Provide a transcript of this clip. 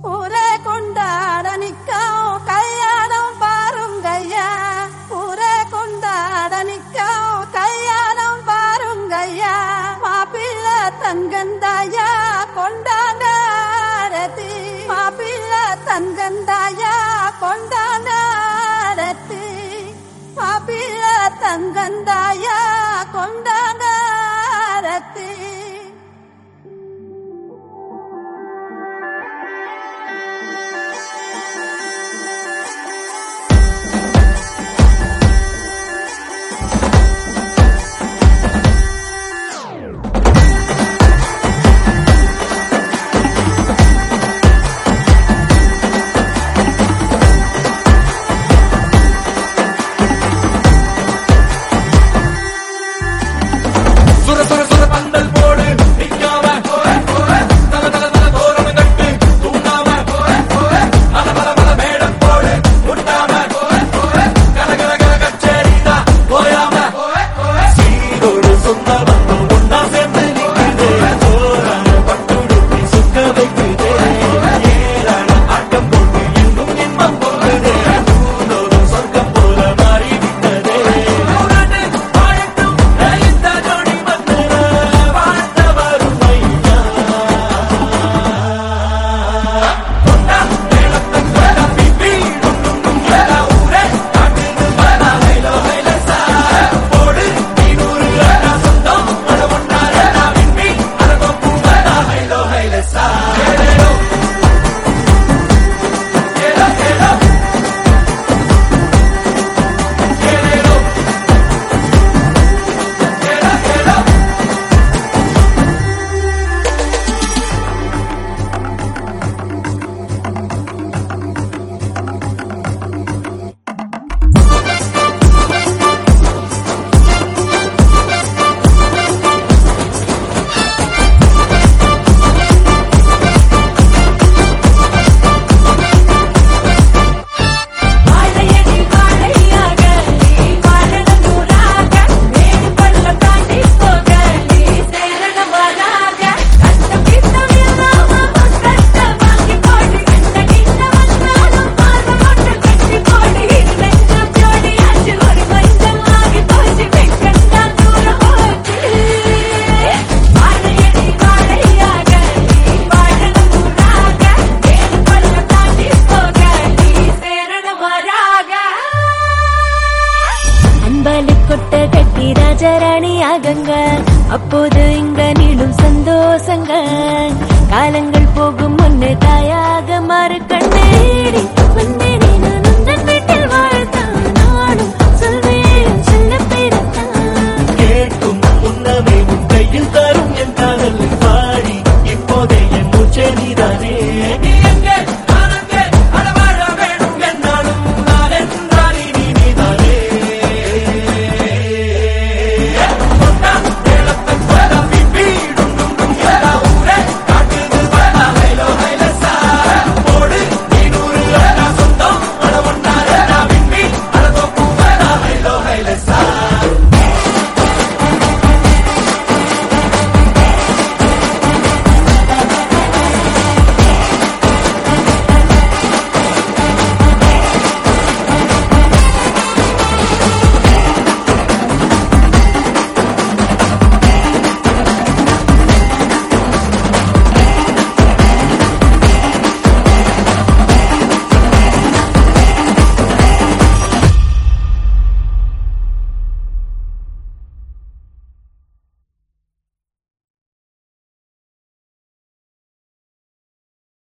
ஊரே கொண்டாட நிற்கும் கல்யாணம் பாருங்கய்யா ஊரே கொண்டாட நிற்கும் கல்யாணம் பாருங்கய்யா மாப்பிள்ளை தங்கந்தாயா கொண்டாங்க ஆரத்தி மாப்பிள்ளை தங்கந்தாயா கொண்டாங்க ஆரத்தி மாப்பிள்ளை தங்கந்தாயா கொண்டாங்க ஆரத்தி சுர சுர சுர பந்தல் போடு நிக்காம தல தல தல தோரணம் கட்டு தூண்டாம அல பல பல மேடம் போடு முட்டாம கல கல கல கச்சேரிதா போயாம சீரோடு சொந்த பந்தம் ஒன்னா சேர்ந்து நிக்குது சோறான பட்டுடுத்தி சுக்க வைக்குது ஏறான ஆட்டம் போட்டு எங்கும் இன்பம் பொங்குது பூந்தோறும் சொர்க்கம் போல மாறிவிட்டது வாழட்டும் இந்த ஜோடி வந்து வாழ்த்த வரும் ஐயா கொண்டா மேளத்தை கொண்டா பிபி டும் டும் எல்லா ஊரே காட்டுது பல ஹைலோ ஹைலசா போடு நீனூறு அண்ணா சொந்தம் அட ஒன்னார நான் விம்பி அரகம் பூவடா ஹைலோ ஹைலசா ஏலேலோ ஏலோ ஏலோ ஏலேலோ ஏலோ ஏலோ வாழையடி வாழையாக நீ வாழணும் நூறாக மேடு பள்ளம் தாண்டி போக நீ சேரணும் வராக கஷ்டம் கிட்டம் இல்லாம கஷ்ட வாங்கி போடு கண்ட கிட்ட வந்தாலும் பார்வை கொண்டு கட்டி போடு இது நெஞ்சம் ஜோடியாச்சு ஒரு மஞ்சள் ஆகி போச்சு வெக்கண்டா தூரம் போச்சு வாழையடி வாழையாக நீ வாழணும் நூறாக மேடு பள்ளம் தாண்டி போக நீ சேரணும் வராக அன்பலி கொட்ட கட்டி ராஜராணி ஆகுங்க அப்போது இங்க நீளும் சந்தோஷங்க காலங்கள்